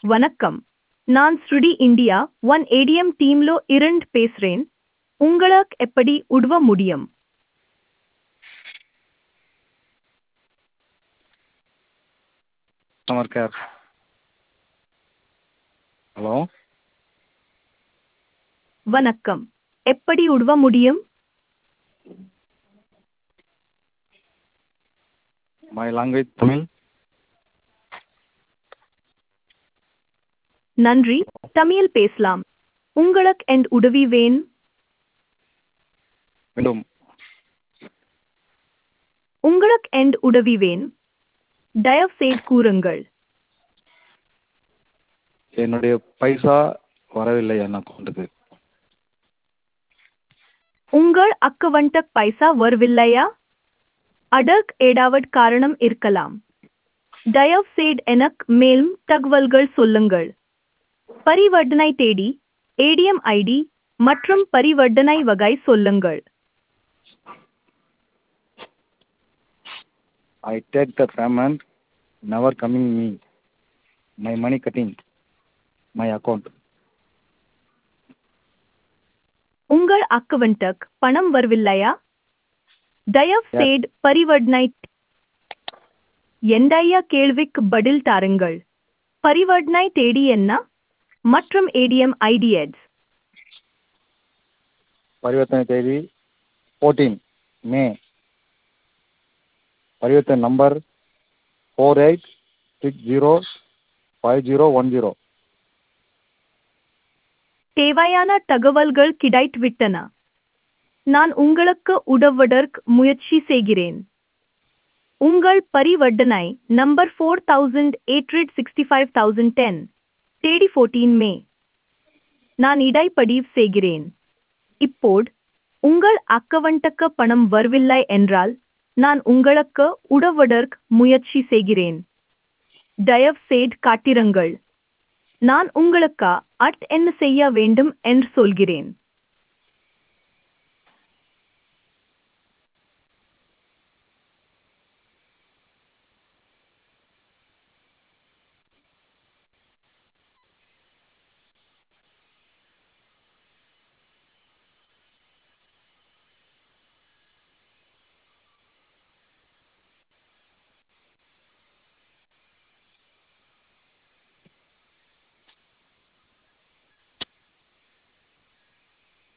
வணக்கம் நான் ஸ்ருடி இந்தியா ஒன் ஏடிஎம் டீம்லோ இருந்து பேசுறேன் உங்களுக்கு எப்படி உதவ முடியும் கஸ்டமர் கேர் ஹலோ வணக்கம் எப்படி உதவ முடியும் மை லாங்குவேஜ் தமிழ் நன்றி தமிழ் பேசலாம் உங்களுக்கு என் உதவி வேன் மீண்டும் உங்களுக்கு என் உதவி வேன் தயவுசெய்து கூறுங்கள் என்னுடைய பைசா வரவில்லை என் அக்கௌண்ட்டுக்கு உங்கள் அக்கவுண்ட்டுக்கு பைசா வரவில்லையா அதற்கு ஏதாவது காரணம் இருக்கலாம் தயவுசெய்து எனக்கு மேலும் தகவல்கள் சொல்லுங்கள் பரிவர்த்தனை தேதி ஏடிஎம் ஐடி மற்றும் பரிவர்த்தனை வகை சொல்லுங்கள் I take the payment never coming me my money cutting my account உங்கள் அக்கவுண்ட்டுக்கு பணம் வரவில்லையா தயவுசெய்து பரிவர்த்தனை எந்தைய கேள்விக்கு பதில் தாருங்கள் பரிவர்த்தனை தேதி என்ன மற்றும் ஏடிஎம் ஐடி எட்ஸ் பரிவர்த்தனை தேதி ஃபோர்டீன் மே பரிவர்த்தனை number four eight six zero five zero one zero தேவையான தகவல்கள் கிடைத்துவிட்டன நான் உங்களுக்கு உதவுவதற்கு முயற்சி செய்கிறேன் உங்கள் பரிவர்த்தனை number four thousand eight hundred sixty five thousand ten தேதி ஃபோர்டீன் மே நான் இடைப்பதிவு செய்கிறேன் இப்போது உங்கள் அக்கவுண்ட்டுக்கு பணம் வரவில்லை என்றால் நான் உங்களுக்கு உதவுவதற்கு முயற்சி செய்கிறேன் தயவுசெய்து காட்டிருங்கள் நான் உங்களுக்கு அட் என்ன செய்ய வேண்டும் என்று சொல்கிறேன்